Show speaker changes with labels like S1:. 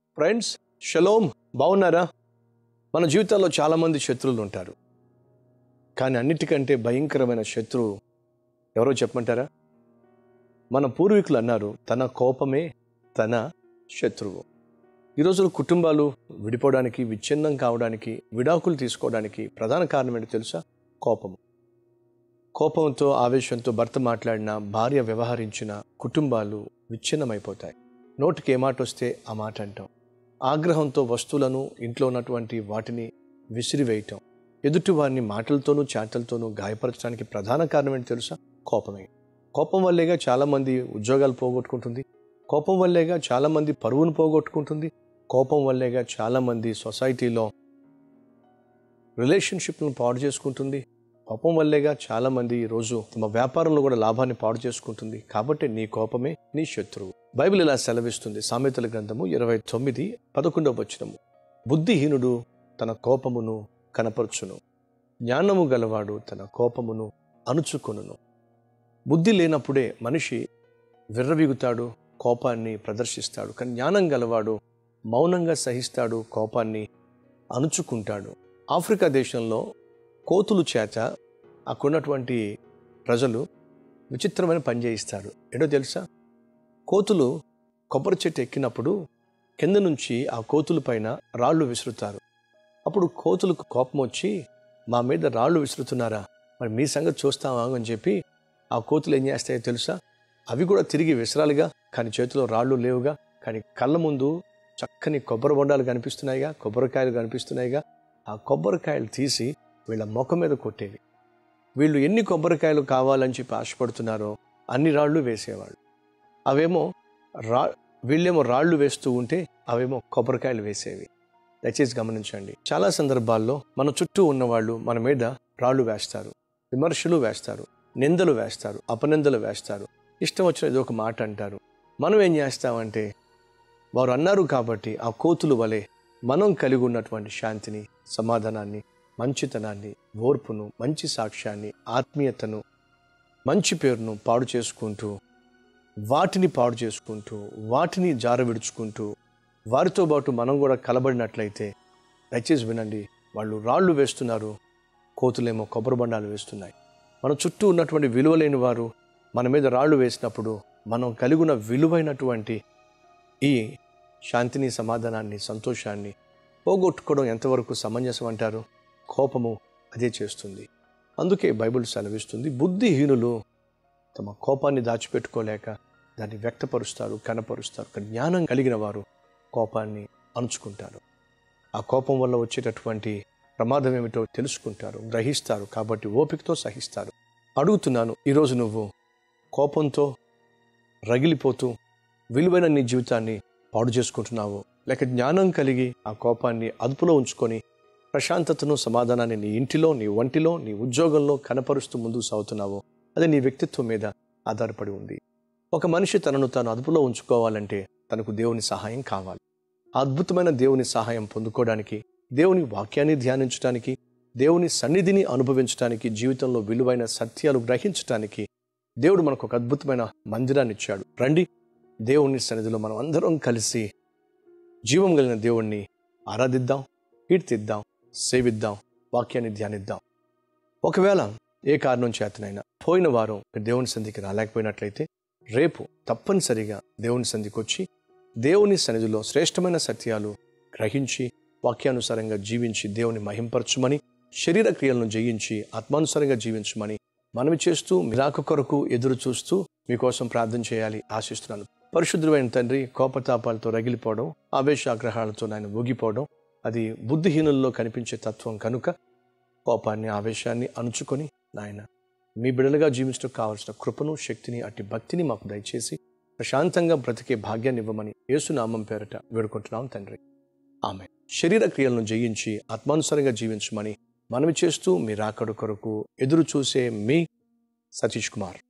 S1: friends shalom బాగున్నారా మన జీవితాల్లో చాలామంది శత్రువులు ఉంటారు కానీ అన్నిటికంటే భయంకరమైన శత్రువు ఎవరో చెప్పమంటారా మన పూర్వీకులు అన్నారు తన కోపమే తన శత్రువు ఈ రోజుల్లో కుటుంబాలు విడిపోవడానికి విచ్ఛిన్నం కావడానికి విడాకులు తీసుకోవడానికి ప్రధాన కారణం ఏంటో తెలుసా కోపము కోపంతో ఆవేశంతో భర్త మాట్లాడిన భార్య వ్యవహరించిన కుటుంబాలు విచ్ఛిన్నమైపోతాయి నోటికి ఏ మాట వస్తే ఆ మాట అంటాం ఆగ్రహంతో వస్తువులను ఇంట్లో ఉన్నటువంటి వాటిని విసిరివేయటం ఎదుటి వారిని మాటలతోనూ చాటలతోనూ గాయపరచడానికి ప్రధాన కారణం ఏంటి తెలుసా కోపమే కోపం వల్లేగా చాలామంది ఉద్యోగాలు పోగొట్టుకుంటుంది కోపం వల్లేగా చాలామంది పరువును పోగొట్టుకుంటుంది కోపం వల్లేగా చాలామంది సొసైటీలో రిలేషన్షిప్లను పాడు చేసుకుంటుంది కోపం వల్లేగా చాలామంది ఈరోజు తమ వ్యాపారంలో కూడా లాభాన్ని పాడు చేసుకుంటుంది కాబట్టి నీ కోపమే నీ శత్రువు బైబిల్ ఇలా సెలవిస్తుంది సామెతల గ్రంథము ఇరవై తొమ్మిది పదకొండవ వచనము బుద్ధిహీనుడు తన కోపమును కనపరుచును జ్ఞానము గలవాడు తన కోపమును అణుచుకొనును బుద్ధి లేనప్పుడే మనిషి విర్రవీగుతాడు కోపాన్ని ప్రదర్శిస్తాడు కానీ జ్ఞానం గలవాడు మౌనంగా సహిస్తాడు కోపాన్ని అణుచుకుంటాడు ఆఫ్రికా దేశంలో కోతులు చేత అక్కడున్నటువంటి ప్రజలు విచిత్రమైన పని చేయిస్తారు ఏంటో తెలుసా కోతులు కొబ్బరి చెట్టు ఎక్కినప్పుడు కింద నుంచి ఆ కోతుల పైన రాళ్ళు విసురుతారు అప్పుడు కోతులకు కోపం వచ్చి మా మీద రాళ్ళు విసురుతున్నారా మరి మీ సంగతి చూస్తామా అని చెప్పి ఆ కోతులు ఏం చేస్తాయో తెలుసా అవి కూడా తిరిగి విసరాలిగా కానీ చేతిలో రాళ్ళు లేవుగా కానీ కళ్ళ ముందు చక్కని కొబ్బరి బొండాలు కనిపిస్తున్నాయిగా కొబ్బరికాయలు కనిపిస్తున్నాయిగా ఆ కొబ్బరికాయలు తీసి వీళ్ళ ముఖం మీద కొట్టేవి వీళ్ళు ఎన్ని కొబ్బరికాయలు కావాలని చెప్పి ఆశపడుతున్నారో అన్ని రాళ్ళు వేసేవాళ్ళు అవేమో రా వీళ్ళేమో రాళ్ళు వేస్తూ ఉంటే అవేమో కొబ్బరికాయలు వేసేవి దయచేసి గమనించండి చాలా సందర్భాల్లో మన చుట్టూ ఉన్నవాళ్ళు మన మీద రాళ్ళు వేస్తారు విమర్శలు వేస్తారు నిందలు వేస్తారు అపనిందలు వేస్తారు ఇష్టం వచ్చిన ఏదో ఒక మాట అంటారు మనం ఏం చేస్తామంటే వారు అన్నారు కాబట్టి ఆ కోతులు వలె మనం కలిగి ఉన్నటువంటి శాంతిని సమాధానాన్ని మంచితనాన్ని ఓర్పును మంచి సాక్ష్యాన్ని ఆత్మీయతను మంచి పేరును పాడు చేసుకుంటూ వాటిని పాడు చేసుకుంటూ వాటిని జార విడుచుకుంటూ వారితో పాటు మనం కూడా కలబడినట్లయితే దయచేసి వినండి వాళ్ళు రాళ్ళు వేస్తున్నారు కోతులేమో కొబ్బరి బండాలు వేస్తున్నాయి మన చుట్టూ ఉన్నటువంటి విలువలేని వారు మన మీద రాళ్ళు వేసినప్పుడు మనం కలిగిన విలువైనటువంటి ఈ శాంతిని సమాధానాన్ని సంతోషాన్ని పోగొట్టుకోవడం ఎంతవరకు సమంజసం అంటారు కోపము అదే చేస్తుంది అందుకే బైబిల్ సెలవిస్తుంది బుద్ధిహీనులు తమ కోపాన్ని దాచిపెట్టుకోలేక దాన్ని వ్యక్తపరుస్తారు కనపరుస్తారు కానీ జ్ఞానం కలిగిన వారు కోపాన్ని అణుచుకుంటారు ఆ కోపం వల్ల వచ్చేటటువంటి ప్రమాదం ఏమిటో తెలుసుకుంటారు గ్రహిస్తారు కాబట్టి ఓపికతో సహిస్తారు అడుగుతున్నాను ఈరోజు నువ్వు కోపంతో రగిలిపోతూ విలువైన నీ జీవితాన్ని పాడు చేసుకుంటున్నావు లేక జ్ఞానం కలిగి ఆ కోపాన్ని అదుపులో ఉంచుకొని ప్రశాంతతను సమాధానాన్ని నీ ఇంటిలో నీ వంటిలో నీ ఉద్యోగంలో కనపరుస్తూ ముందుకు సాగుతున్నావు అది నీ వ్యక్తిత్వం మీద ఆధారపడి ఉంది ఒక మనిషి తనను తాను అదుపులో ఉంచుకోవాలంటే తనకు దేవుని సహాయం కావాలి ఆ అద్భుతమైన దేవుని సహాయం పొందుకోవడానికి దేవుని వాక్యాన్ని ధ్యానించడానికి దేవుని సన్నిధిని అనుభవించడానికి జీవితంలో విలువైన సత్యాలు గ్రహించడానికి దేవుడు మనకు ఒక అద్భుతమైన మందిరాన్ని ఇచ్చాడు రండి దేవుని సన్నిధిలో మనం అందరం కలిసి జీవం కలిగిన దేవుణ్ణి ఆరాధిద్దాం కీర్తిద్దాం సేవిద్దాం వాక్యాన్ని ధ్యానిద్దాం ఒకవేళ ఏ కారణం చేతనైనా పోయిన వారం దేవుని సంధికి రాలేకపోయినట్లయితే రేపు తప్పనిసరిగా దేవుని సంధికి వచ్చి దేవుని సన్నిధిలో శ్రేష్టమైన సత్యాలు గ్రహించి వాక్యానుసారంగా జీవించి దేవుని మహింపరచుమని శరీర క్రియలను జయించి ఆత్మానుసారంగా జీవించమని మనవి చేస్తూ మిరాక కొరకు ఎదురు చూస్తూ మీకోసం ప్రార్థన చేయాలి ఆశిస్తున్నాను పరిశుద్ధమైన తండ్రి కోపతాపాలతో రగిలిపోవడం ఆవేశాగ్రహాలతో నాయన ఊగిపోవడం అది బుద్ధిహీనుల్లో కనిపించే తత్వం కనుక కోపాన్ని ఆవేశాన్ని అణుచుకొని నాయన మీ బిడలుగా జీవించడం కావలసిన కృపను శక్తిని అట్టి భక్తిని మాకు దయచేసి ప్రశాంతంగా బ్రతికే భాగ్యాన్ని ఇవ్వమని యేసునామం పేరట వేడుకుంటున్నాం తండ్రి ఆమె శరీర క్రియలను జయించి ఆత్మానుసారంగా జీవించమని మనవి చేస్తూ మీ రాకడు కొరకు ఎదురు చూసే మీ సతీష్ కుమార్